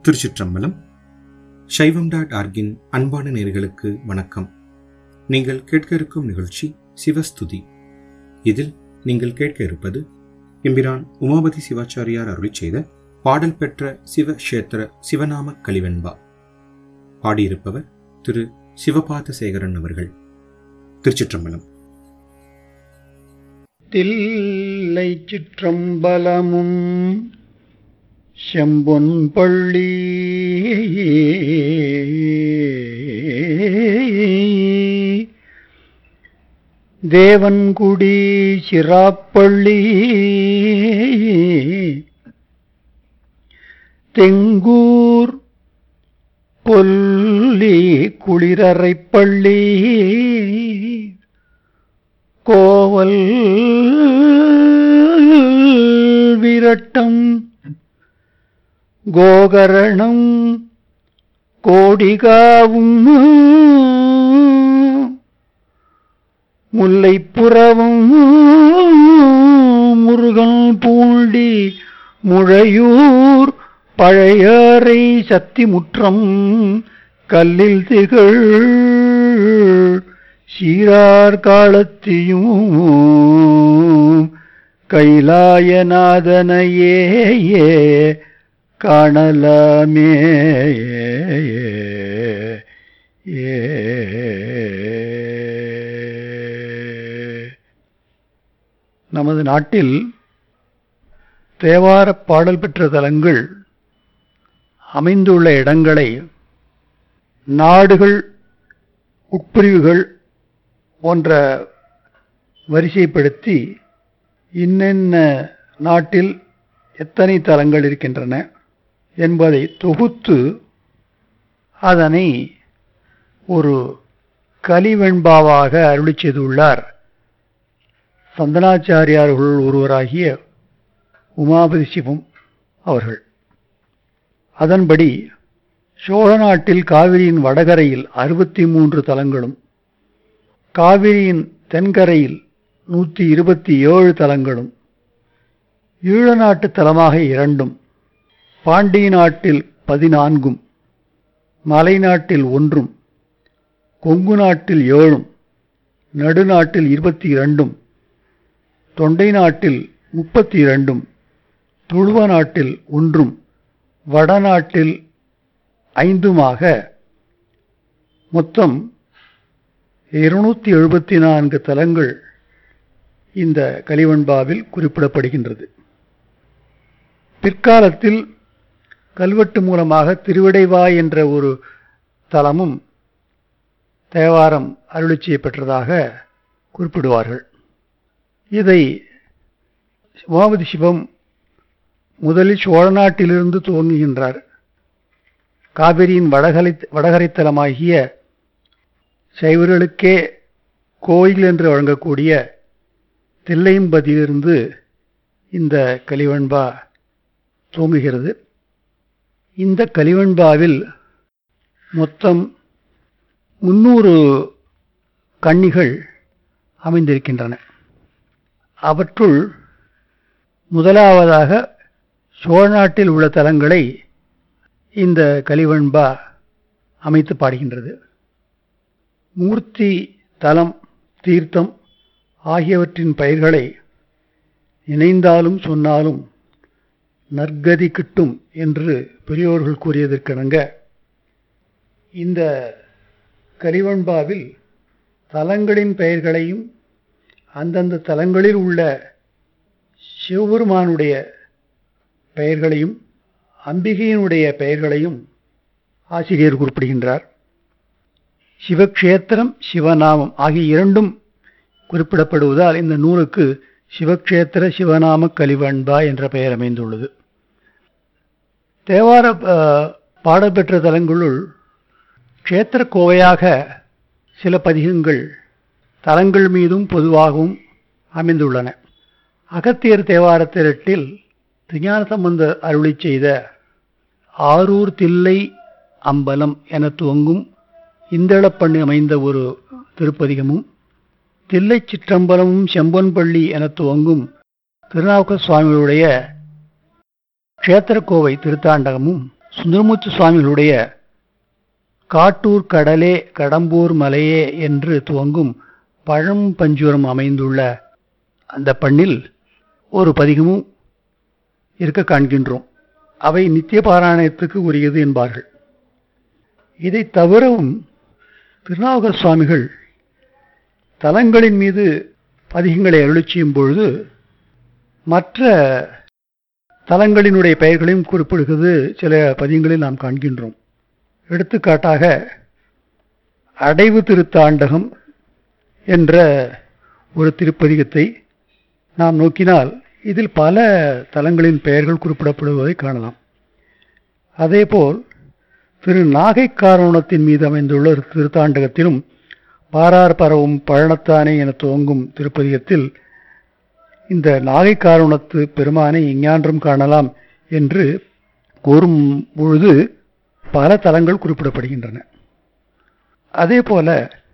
திருச்சிற்றம்பலம் சைவம் டாட் ஆர்கின் அன்பான நேர்களுக்கு வணக்கம் நீங்கள் கேட்க இருக்கும் நிகழ்ச்சி சிவஸ்துதி இதில் நீங்கள் கேட்க இருப்பது எம்பிரான் உமாபதி சிவாச்சாரியார் அருளிச் செய்த பாடல் பெற்ற சிவ கஷேத்திர சிவநாம கலிவெண்பா பாடியிருப்பவர் திரு சிவபாத சேகரன் அவர்கள் திருச்சிற்றம்பலம் தில்லை சிற்றம்பலமும் செம்பொன் பள்ளி தேவன்குடி சிராப்பள்ளி தெங்கூர் பொல்லி குளிரறைப்பள்ளி கோவல் விரட்டம் கோகரணம் கோடிகாவும் முல்லைப்புறவும் முருகன் பூண்டி முழையூர் பழையறை சத்திமுற்றம் கல்லில் திகழ் சீரார் காலத்தியும் கைலாயநாதனையே காணலாமே ஏ நமது நாட்டில் தேவார பாடல் பெற்ற தலங்கள் அமைந்துள்ள இடங்களை நாடுகள் உட்பிரிவுகள் போன்ற வரிசைப்படுத்தி இன்னென்ன நாட்டில் எத்தனை தலங்கள் இருக்கின்றன என்பதை தொகுத்து அதனை ஒரு கலிவெண்பாவாக அருளி செய்துள்ளார் சந்தனாச்சாரியார்கள் ஒருவராகிய உமாபதி சிவம் அவர்கள் அதன்படி சோழ நாட்டில் காவிரியின் வடகரையில் அறுபத்தி மூன்று தலங்களும் காவிரியின் தென்கரையில் நூற்றி இருபத்தி ஏழு தலங்களும் ஈழ நாட்டு தலமாக இரண்டும் பாண்டிய நாட்டில் பதினான்கும் மலைநாட்டில் ஒன்றும் கொங்கு நாட்டில் ஏழும் நடுநாட்டில் இருபத்தி இரண்டும் தொண்டை நாட்டில் முப்பத்தி இரண்டும் துளுவ நாட்டில் ஒன்றும் வடநாட்டில் ஐந்துமாக மொத்தம் இருநூத்தி எழுபத்தி நான்கு தலங்கள் இந்த கலிவெண்பாவில் குறிப்பிடப்படுகின்றது பிற்காலத்தில் கல்வெட்டு மூலமாக திருவிடைவாய் என்ற ஒரு தலமும் தேவாரம் அருளி செய்யப்பெற்றதாக குறிப்பிடுவார்கள் இதை உமாபதி சிவம் முதலில் சோழ நாட்டிலிருந்து துவங்குகின்றார் காவிரியின் வடகரை வடகரைத்தலமாகிய சைவர்களுக்கே கோயில் என்று வழங்கக்கூடிய தில்லையம்பதியிலிருந்து இந்த கலிவெண்பா துவங்குகிறது இந்த கலிவெண்பாவில் மொத்தம் முன்னூறு கன்னிகள் அமைந்திருக்கின்றன அவற்றுள் முதலாவதாக சோழ நாட்டில் உள்ள தலங்களை இந்த கலிவெண்பா அமைத்து பாடுகின்றது மூர்த்தி தலம் தீர்த்தம் ஆகியவற்றின் பெயர்களை இணைந்தாலும் சொன்னாலும் நற்கதி கிட்டும் என்று பெரியோர்கள் கூறியதற்கிணங்க இந்த கலிவெண்பாவில் தலங்களின் பெயர்களையும் அந்தந்த தலங்களில் உள்ள சிவபெருமானுடைய பெயர்களையும் அம்பிகையினுடைய பெயர்களையும் ஆசிரியர் குறிப்பிடுகின்றார் சிவக்ஷேத்திரம் சிவநாமம் ஆகிய இரண்டும் குறிப்பிடப்படுவதால் இந்த நூலுக்கு சிவக்ஷேத்திர சிவநாம கலிவண்பா என்ற பெயர் அமைந்துள்ளது தேவார பாடப்பெற்ற தலங்களுள் க்ஷேத்திர கோவையாக சில பதிகங்கள் தலங்கள் மீதும் பொதுவாகவும் அமைந்துள்ளன அகத்தியர் தேவாரத்திரட்டில் திருஞான சம்பந்த அருளி செய்த ஆரூர் தில்லை அம்பலம் என துவங்கும் இந்தளப்பண்ணு அமைந்த ஒரு திருப்பதிகமும் தில்லை சிற்றம்பலமும் செம்பொன்பள்ளி என துவங்கும் திருநாவுக்க சுவாமிகளுடைய க்ஷேத்திரக்கோவை திருத்தாண்டகமும் சுந்தரமூர்த்தி சுவாமிகளுடைய காட்டூர் கடலே கடம்பூர் மலையே என்று துவங்கும் பழம் பஞ்சுரம் அமைந்துள்ள அந்த பண்ணில் ஒரு பதிகமும் இருக்க காண்கின்றோம் அவை நித்திய பாராயணத்துக்கு உரியது என்பார்கள் இதை தவிரவும் திருநாவுக்கர் சுவாமிகள் தலங்களின் மீது பதிகங்களை அருளி செய்யும் பொழுது மற்ற தலங்களினுடைய பெயர்களையும் குறிப்பிடுகிறது சில பதிகங்களில் நாம் காண்கின்றோம் எடுத்துக்காட்டாக அடைவு திருத்தாண்டகம் என்ற ஒரு திருப்பதிகத்தை நாம் நோக்கினால் இதில் பல தலங்களின் பெயர்கள் குறிப்பிடப்படுவதை காணலாம் அதேபோல் திரு நாகை காரணத்தின் மீது அமைந்துள்ள ஒரு திருத்தாண்டகத்திலும் பாரார் பரவும் பழனத்தானே என துவங்கும் திருப்பதிகத்தில் இந்த நாகை காரணத்து பெருமானை எஞ்ஞான்றும் காணலாம் என்று கூறும் பொழுது பல தலங்கள் குறிப்பிடப்படுகின்றன அதே போல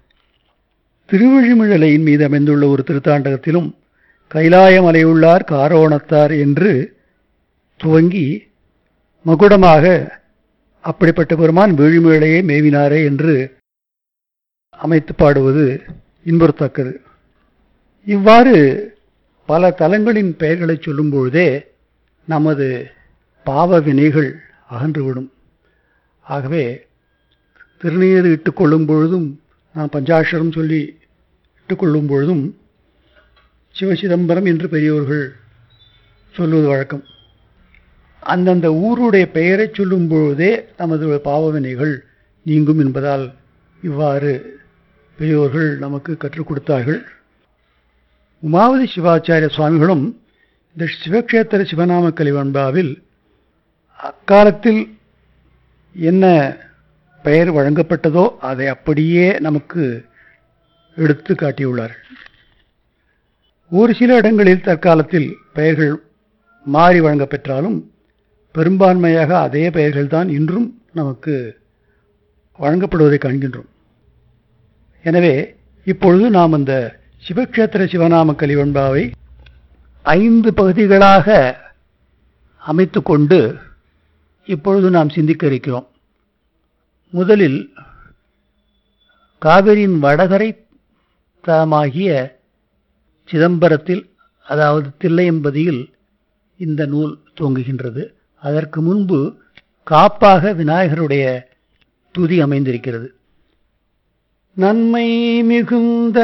திருவழிமிழலையின் மீது அமைந்துள்ள ஒரு திருத்தாண்டகத்திலும் கைலாயமலையுள்ளார் காரோணத்தார் என்று துவங்கி மகுடமாக அப்படிப்பட்ட பெருமான் விழிமிழையே மேவினாரே என்று அமைத்து பாடுவது இன்புறத்தக்கது இவ்வாறு பல தலங்களின் பெயர்களை சொல்லும் பொழுதே நமது பாவ வினைகள் அகன்றுவிடும் ஆகவே திருநீர் இட்டுக்கொள்ளும் பொழுதும் நாம் பஞ்சாட்சரம் சொல்லி இட்டுக்கொள்ளும் பொழுதும் சிவசிதம்பரம் என்று பெரியவர்கள் சொல்லுவது வழக்கம் அந்தந்த ஊருடைய பெயரை சொல்லும் பொழுதே நமது பாவவினைகள் நீங்கும் என்பதால் இவ்வாறு பெரியோர்கள் நமக்கு கற்றுக் கொடுத்தார்கள் உமாவதி சிவாச்சாரிய சுவாமிகளும் இந்த சிவக்ஷேத்திர சிவநாம கலிவன்பாவில் அக்காலத்தில் என்ன பெயர் வழங்கப்பட்டதோ அதை அப்படியே நமக்கு எடுத்து காட்டியுள்ளார்கள் ஒரு சில இடங்களில் தற்காலத்தில் பெயர்கள் மாறி வழங்கப்பெற்றாலும் பெரும்பான்மையாக அதே பெயர்கள் தான் இன்றும் நமக்கு வழங்கப்படுவதை காண்கின்றோம் எனவே இப்பொழுது நாம் அந்த சிவக்ஷேத்திர சிவநாம கலிவன்பாவை ஐந்து பகுதிகளாக அமைத்து கொண்டு இப்பொழுது நாம் சிந்திக்க இருக்கிறோம் முதலில் காவிரியின் வடகரை தலமாகிய சிதம்பரத்தில் அதாவது தில்லையம்பதியில் இந்த நூல் துவங்குகின்றது அதற்கு முன்பு காப்பாக விநாயகருடைய துதி அமைந்திருக்கிறது நன்மை மிகுந்த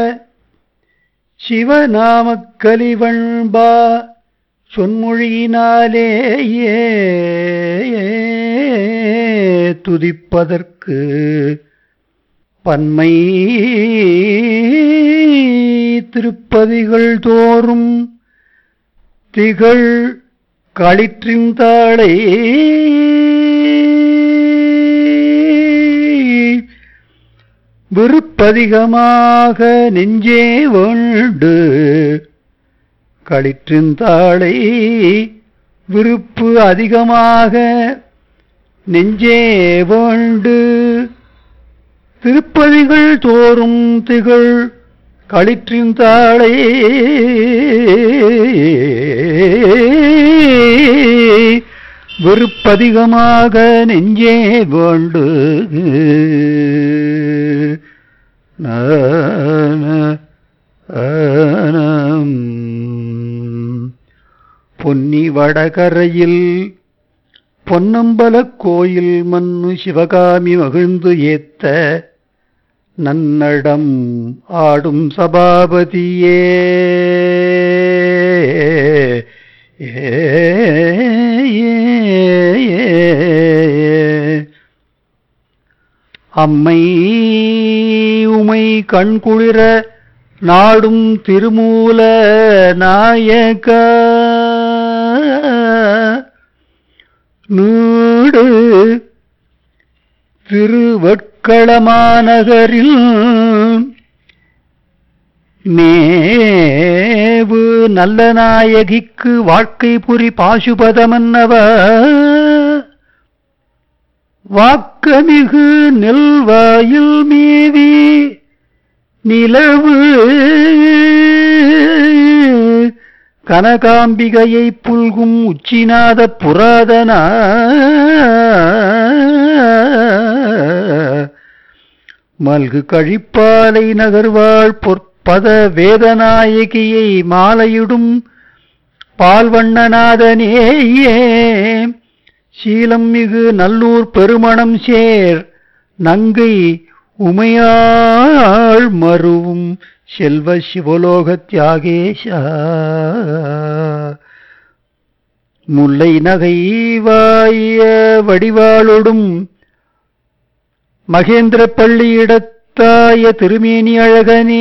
சிவநாமக் கலிவண்பா சொன்மொழியினாலேயே துதிப்பதற்கு பன்மை திருப்பதிகள் தோறும் திகழ் களிற்றின் தாளை விருப்பதிகமாக நெஞ்சே வேண்டு களிற்றின் தாளை விருப்பு அதிகமாக நெஞ்சே வேண்டு திருப்பதிகள் தோறும் திகழ் களிற்றின் தாளை வெறுப்பதிகமாக நெஞ்சே வேண்டு பொன்னி வடகரையில் பொன்னம்பலக் கோயில் மண்ணு சிவகாமி மகிழ்ந்து ஏத்த நன்னடம் ஆடும் சபாபதியே ஏ, ஏ, ஏ, ஏ. அம்மை உமை கண்குளிர நாடும் திருமூல நாயக நீடு திருவட்களமாநகரில் நேவு நல்ல நாயகிக்கு வாழ்க்கை புரி பாசுபதமன்னவ வாக்கமிகு நெல்வாயில் மீதி நிலவு கனகாம்பிகையை புல்கும் உச்சிநாத புராதன மல்கு கழிப்பாலை நகர்வாள் பொற்பத வேதநாயகியை மாலையிடும் பால்வண்ணநாதனேயே சீலம் மிகு நல்லூர் பெருமணம் சேர் நங்கை உமையாள் மருவும் செல்வ சிவலோக தியாகேஷா முல்லை நகை வாய வடிவாளொடும் மகேந்திர பள்ளியிடத்தாய திருமேனி அழகனே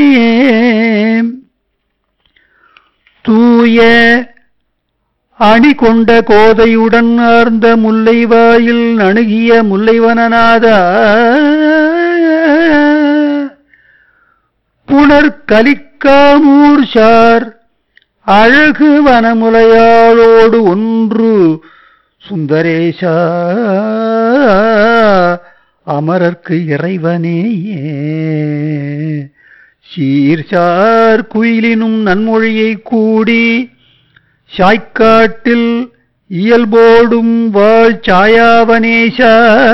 தூய அணி கொண்ட கோதையுடன் ஆர்ந்த முல்லை வாயில் அணுகிய முல்லைவனநாதா புனர் கலிக்காமூர் சார் அழகு வனமுலையாளோடு ஒன்று சுந்தரேஷா அமரர்க்கு இறைவனேயே சீர்சார் குயிலினும் நன்மொழியை கூடி சாய்க்காட்டில் இயல்போடும் வாழ் சாயாவனேஷா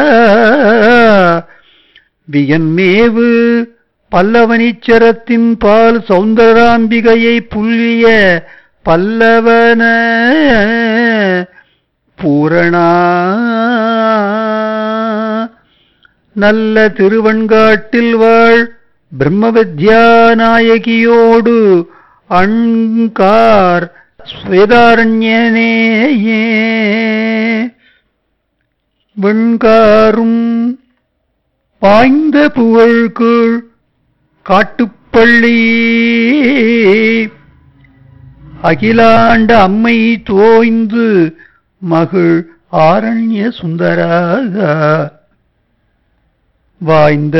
வியன்மேவு பல்லவனீச்சரத்தின் பால் சௌந்தராம்பிகையை புல்லிய பல்லவன பூரணா நல்ல திருவன்காட்டில் வாழ் பிரம்மவித்யாநாயகியோடு அண்கார் ஸ்வேதாரண்யனேயே வெண்காரும் பாய்ந்த புகழ்கீழ் காட்டுப்பள்ளி அகிலாண்ட அம்மை தோய்ந்து மகிழ் ஆரண்ய சுந்தராக வாய்ந்த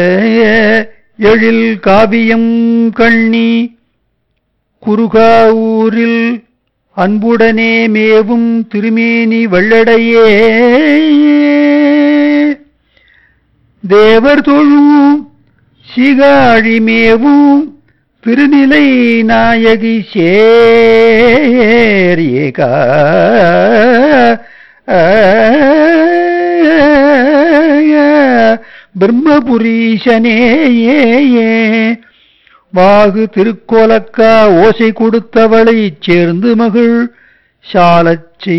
எழில் காவியம் கண்ணி குருகாவூரில் அன்புடனே மேவும் திருமேனி வெள்ளடையே தேவர் தொழும் சிகாழிமேவும் திருநிலை நாயகி சேர் ஏகா பிரம்மபுரீஷனேயே வாகு திருக்கோலக்கா ஓசை கொடுத்தவளை சேர்ந்து மகிழ் சாலச்சை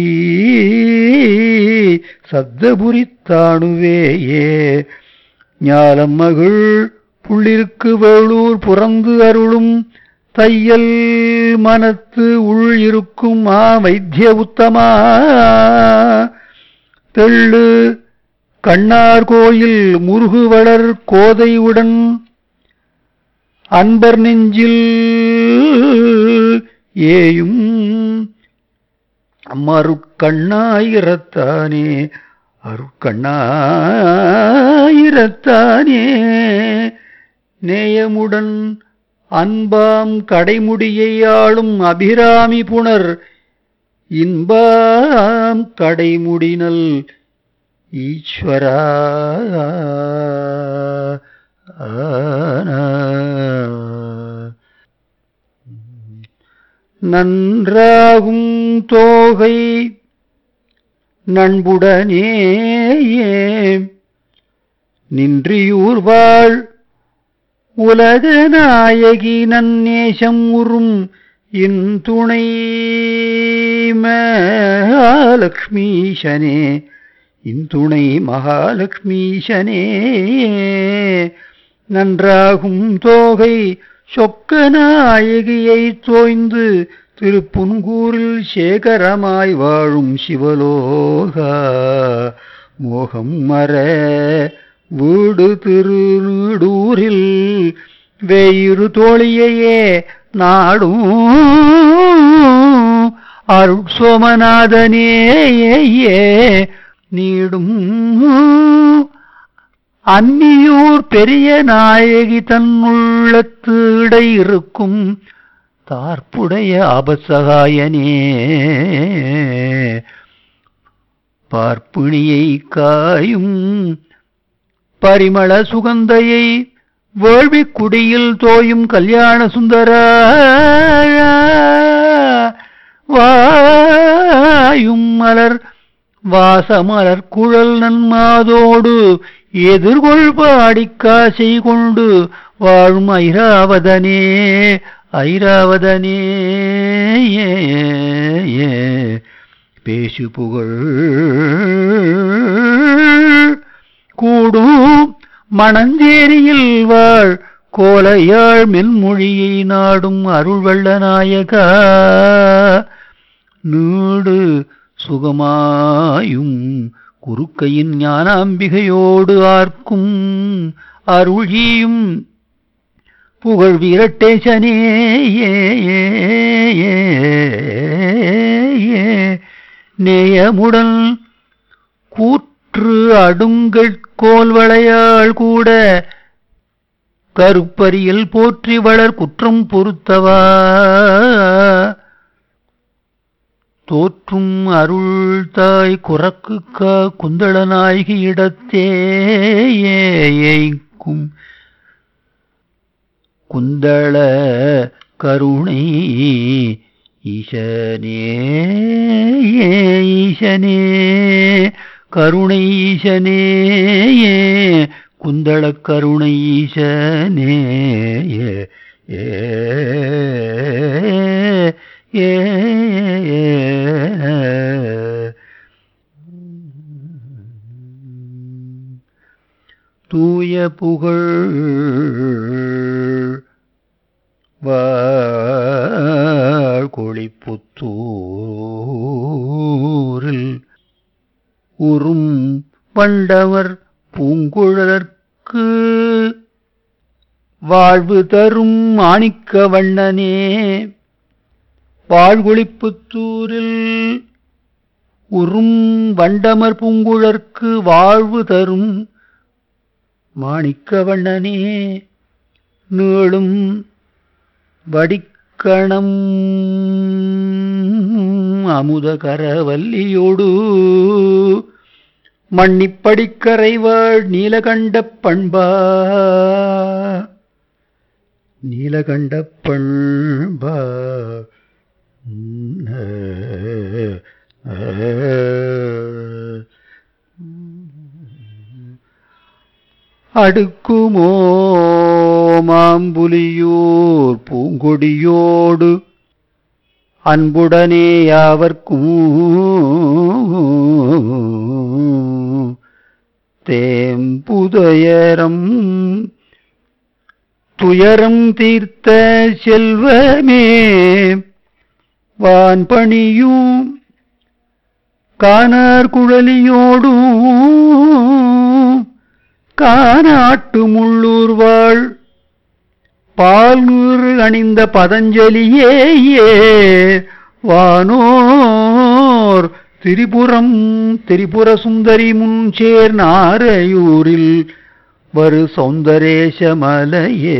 சத்தபுரித்தாணுவேயே ஞாலம் மகிழ் புள்ளிருக்கு வேளூர் புறந்து அருளும் தையல் மனத்து உள் இருக்கும் மா வைத்திய உத்தமா தெள்ளு கண்ணார் கோயில் முருகு வளர் கோதையுடன் அன்பர் நெஞ்சில் ஏயும் மறுக்கண்ணாயிரத்தானே அருக்கண்ணாயிரத்தானே நேயமுடன் அன்பாம் கடைமுடியை ஆளும் அபிராமி புணர் இன்பாம் கடைமுடினல் ஈஸ்வரா நன்றாகும் தோகை நண்புடனே நின்றியூர் வாழ் உலக நாயகி நன்னேசம் உறும் இன் துணை மகாலட்சுமீஷனே இந்துணை மகாலட்சுமீஷனே நன்றாகும் தோகை சொக்க நாயகியை தோய்ந்து திருப்புன்கூரில் சேகரமாய் வாழும் சிவலோகா மோகம் மர வீடு திருநீடூரில் வேயிரு தோழியையே நாடும் அருட் சோமநாதனேயே நீடும் அந்நியூர் பெரிய நாயகி தன்னுள்ளத்து இடை இருக்கும் தார்ப்புடைய ஆபசகாயனே பார்ப்பிணியை காயும் பரிமள சுகந்தையை வேள்விக் குடியில் தோயும் கல்யாண சுந்தர வாயும் மலர் வாசமலர் குழல் நன்மாதோடு எதிர்கொள்பாடிக்காசை கொண்டு வாழும் ஐராவதனே ஐராவதனே ஏ, ஏ, பேசு புகழ் கூடும் மணஞ்சேரியில் வாழ் கோலையாள் மென்மொழியை நாடும் அருள் வெள்ள நாயகா நீடு சுகமாயும் குறுக்கையின் ஞானாம்பிகையோடு ஆர்க்கும் அருளியும் புகழ் வீரட்டேசனே ஏ, ஏ, ஏ, ஏ, நேயமுடன் கூற்று அடுங்கட்கோல் வளையாள் கூட கருப்பரியல் போற்றி வளர் குற்றம் பொறுத்தவா தோற்றும் அருள் தாய் குறக்குக்க குந்தள நாயகி இடத்தே ஏய்க்கும் குந்தள கருணை ஈசனே ஈசனே கருணை ஈசனே குந்தள கருணை ஈசனே ஏ, ஏ, ஏ, தூய புகழ் வாழ்கொழிப்புத்தூரில் உறும் பண்டவர் பூங்குழலர்க்கு வாழ்வு தரும் மாணிக்க வண்ணனே வாழ்கொழிப்புத்தூரில் உறும் வண்டமர் பூங்குழற்கு வாழ்வு தரும் மாணிக்க வண்ணனே நீளும் வடிக்கணம் அமுதகரவல்லியோடு மன்னிப்படிக்கரைவாள் நீலகண்ட பண்பா நீலகண்ட பண்பா உம், ஆ, ஆ. அடுக்குமோ மாம்புலியூர் பூங்கொடியோடு அன்புடனே யாவர்க்கும் தேம்புதயரம் துயரம் தீர்த்த செல்வமே வான்பணியும் காணார் குழலியோடும் கானாட்டு முள்ளூர் வாழ் பால் நூறு அணிந்த பதஞ்சலியே வானோர் திரிபுரம் திரிபுர சுந்தரி முன்சேர் நாரையூரில் வரு சௌந்தரேஷ மலையே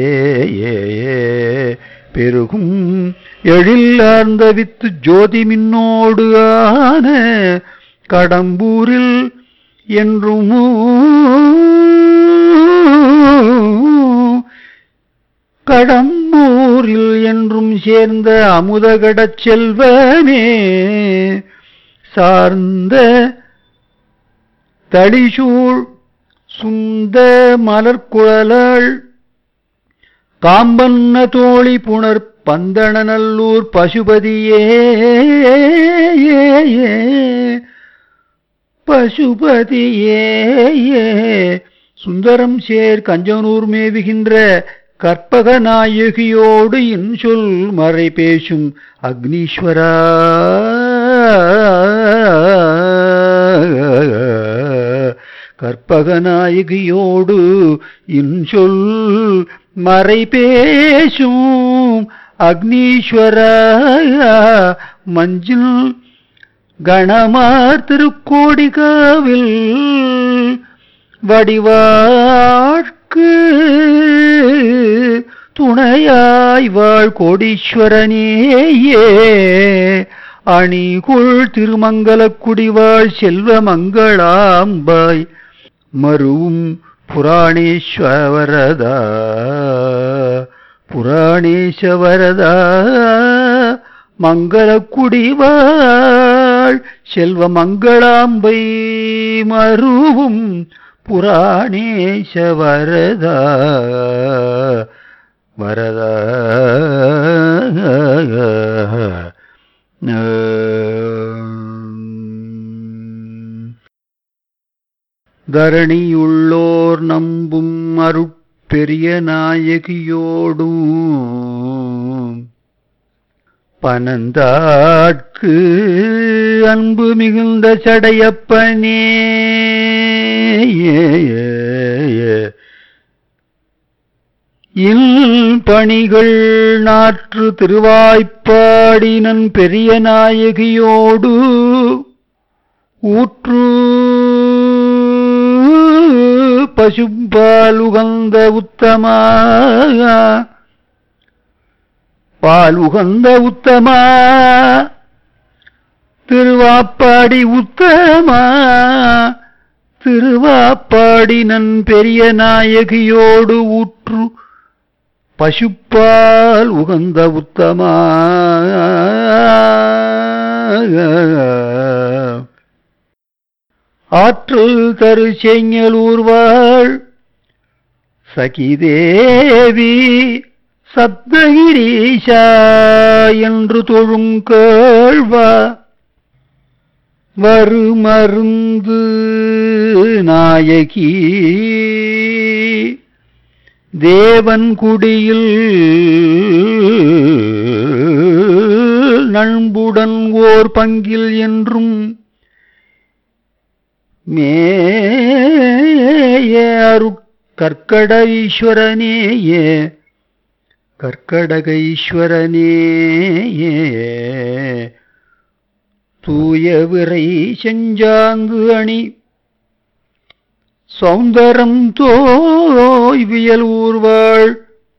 பெருகும் எழில்லார்ந்த வித்து ஜோதி மின்னோடு ஆன கடம்பூரில் என்றும் கடம்பூரில் என்றும் சேர்ந்த அமுதகடச் செல்வமே சார்ந்த தளிசூழ் சுந்த மலர்குழலாள் காம்பன்ன தோழி புணர் பந்தணநல்லூர் பசுபதியே பசுபதியே சுந்தரம் சேர் கஞ்சனூர் மேவுகின்ற கற்பக நாயகியோடு இன்சொல் மறை பேசும் அக்னீஸ்வரா கற்பக நாயகியோடு இன்சொல் மறை பேசும் அக்னீஸ்வரா மஞ்சில் கணமார் திருக்கோடிகாவில் வடிவாட்கு துணையாய் வாழ் கோடீஸ்வரனேயே அணிகுள் திருமங்கலக் குடிவாழ் செல்வ மங்களாம்பாய் மருவும் புராணேஸ்வரதா புராணேஸ்வரதா மங்களக் குடிவாழ் செல்வ மங்களாம்பை மருவும் புராணேಶ வரதா வரதா தரணியுள்ளோர் நம்பும் அருட்பெரிய நாயகியோடும் பனந்தாட்கு அன்பு மிகுந்த சடையப்பனே இல் பணிகள் நாற்று திருவாய்ப்பாடினன் பெரிய நாயகியோடு ஊற்று பசும்பால் உகந்த உத்தமா பால் உகந்த உத்தமா திருவாப்பாடி உத்தமா திருவாப்பாடி நன் பெரிய நாயகியோடு ஊற்று பசுப்பால் உகந்த உத்தமா ஆற்றல் தரு செங்கலூர்வாள் சகிதேவி சப்தகிரீஷா என்று தொழும் கேள்வா வருமருந்து நாயகி தேவன் குடியில் நண்புடன் ஓர் பங்கில் என்றும் மேய அருட் கற்கட ஈஸ்வரனேயே கற்கடக ஈஸ்வரனேயே தூய விரை செஞ்சாந்து அணி சௌந்தரம் தோய்வியல் ஊர்வாள்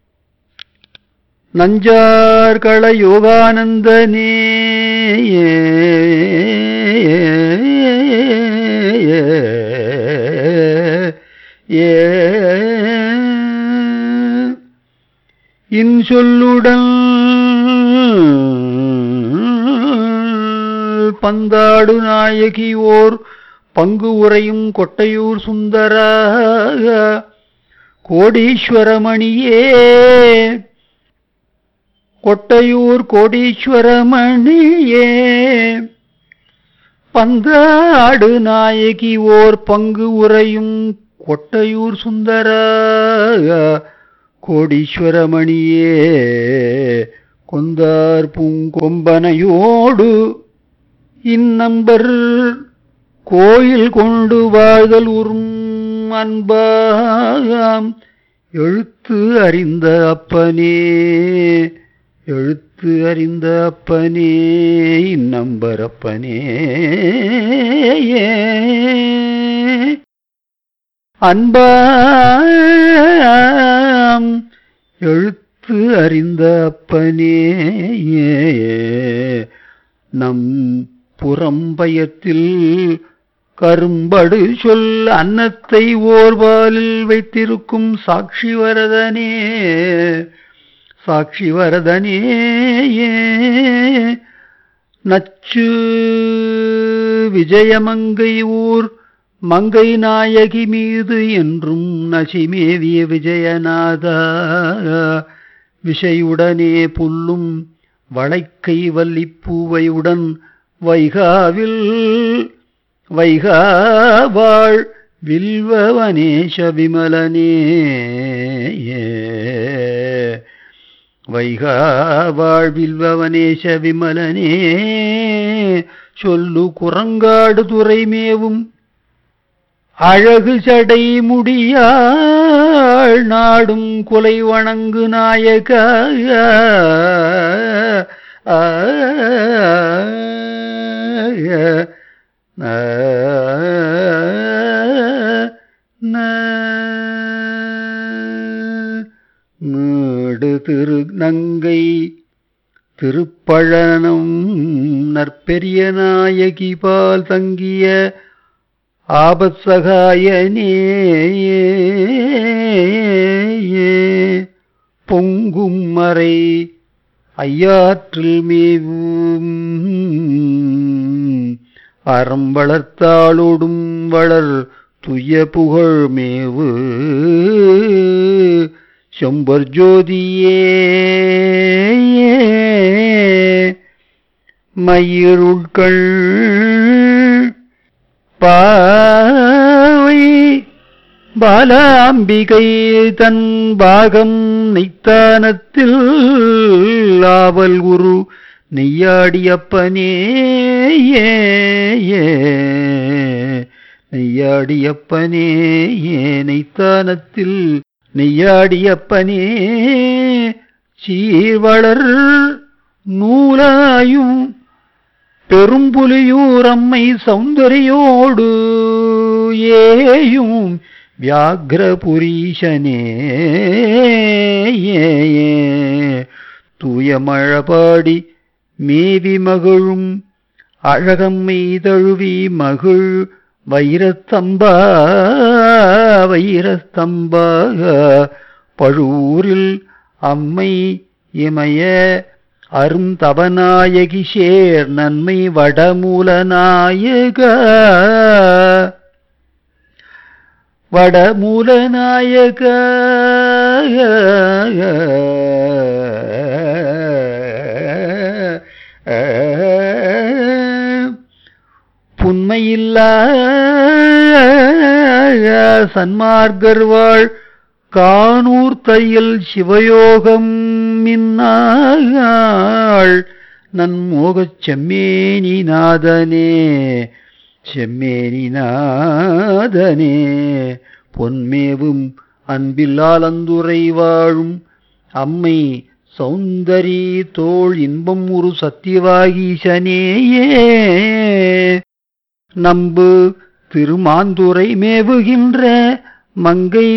நஞ்சார்கள யோகானந்தனே ஏ இன்சொல்லுடன் பந்தாடு நாயகி ஓர் பங்கு உரையும் கொட்டையூர் சுந்தர கோடீஸ்வரமணியே கொட்டையூர் கோடீஸ்வரமணியே பந்தாடு நாயகி ஓர் பங்கு உரையும் கொட்டையூர் சுந்தர கோடீஸ்வரமணியே கொந்தார் பூங்கொம்பனையோடு இந்நம்பர் கோயில் கொண்டு வாழ்தல் உறும் அன்பாம் எழுத்து அறிந்த அப்பனே எழுத்து அறிந்த அப்பனே இந்நம்பர் அப்பனே அன்பாம் எழுத்து அறிந்த அப்பனே நம் புறம்பயத்தில் கரும்படு சொல் அன்னத்தை ஓர்வாலில் வைத்திருக்கும் சாட்சி வரதனே சாட்சி வரதனே நச்சு விஜயமங்கை ஊர் மங்கை நாயகி மீது என்றும் நசிமேவிய விஜயநாதா விஷயுடனே புல்லும் வளைக்கை வல்லிப்பூவையுடன் வைகாவில் வைகாவாள் வில்வவனேஷ விமலனே வைகாவாள் வில்வவனேஷ விமலனே சொல்லு குரங்காடு துறைமேவும் அழகு சடை முடியாள் நாடும் கொலை வணங்கு நாயக நீடு திரு நங்கை திருப்பழனம் நற்பெரிய நாயகி பால் தங்கிய ஆபத் சகாயனே பொங்கும் மறை ஐயாற்றில் மேவும் அறம் வளர்த்தாளோடும் வளர் துய புகழ் மேவு செம்பர் ஜோதியே மயிருட்கள் பாவை பாலாம்பிகை தன் பாகம் நெய்த்தானத்தில் ஆவல் குரு நெய்யாடியப்பனே ஏ ஏ. நெய்யாடியப்பனே ஏ நெய்த்தானத்தில் நெய்யாடியப்பனே சீர்வளர் நூலாயும் பெரும்புலியூரம்மை சௌந்தரியோடு ஏயும் வியாகிரபுரீஷனே தூய மழபாடி மேவி மகிழும் அழகம்மை தழுவி மகிழ் வைரத்தம்பா வைரஸ்தம்பா பழூரில் அம்மை இமய அருந்தபநாயகி சேர் நன்மை வடமூலநாயக வடமூலநாயக புன்மையில்லா சன்மார்கர்வாள் கானூர் தையல் சிவயோகம் மின்னாள் நன்மோகச் செம்மேனி நாதனே செம்மேனி நாதனே பொன்மேவும் அன்பில்லாலந்துரை வாழும் அம்மை சௌந்தரி தோள் இன்பம் ஒரு சத்தியவாகீசனேயே நம்பு திருமாந்துரை மேவுகின்ற மங்கை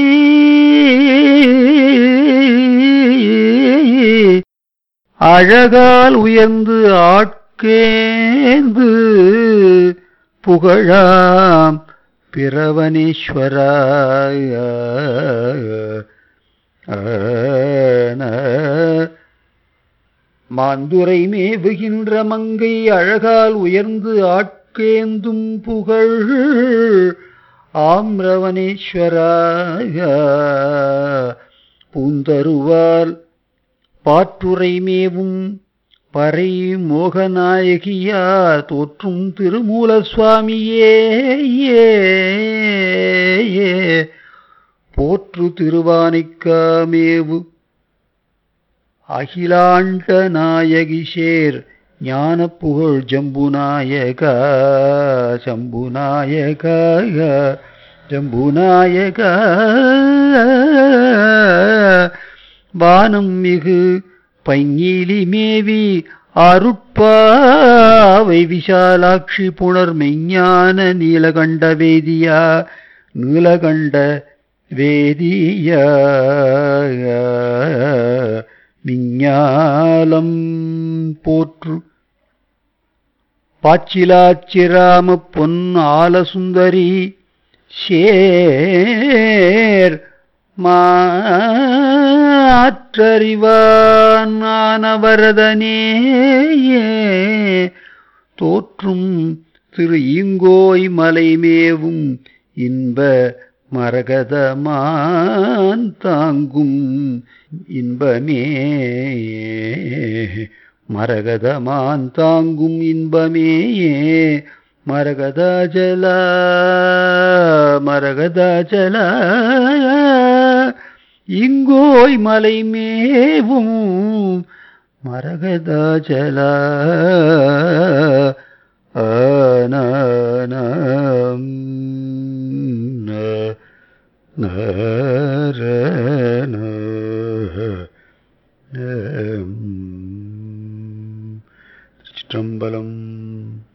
அழகால் உயர்ந்து ஆட்கேந்து புகழாம் பிரவனேஸ்வராய மாந்துரை மேவுகின்ற மங்கை அழகால் உயர்ந்து ஆட்கேந்தும் புகழ் ஆம்ரவனேஸ்வராய பூந்தருவால் பாற்றுரை மேவும் பறை மோகநாயகியார் தோற்றும் திருமூல சுவாமியே ஏ, ஏ. போற்று திருவானைக்காமேவு அகிலாண்ட நாயகி சேர் ஞான புகழ் ஜம்புநாயக ஜம்புநாயக ஜம்புநாயக வானம் மிகு பைங்கிலி மேவி அருட்பாவை விசாலாட்சி புணர் மெஞ்ஞான நீலகண்ட வேதியா நீலகண்ட வேதியா விஞ்ஞாலம் போற்று பாச்சிலாச்சிராம பொன் ஆலசுந்தரி சேர் மாற்றறிவானவரதனே தோற்றும் திரு ஈங்கோய் மலைமேவும் இன்ப மரகதமான் தாங்கும் இன்பமே மரகதமான் தாங்கும் இன்பமே மரகதாஜல மரகதாஜல இங்கோய் மலை மேவும் மரகதாஜல ஆனானம் திருச்சிற்றம்பலம்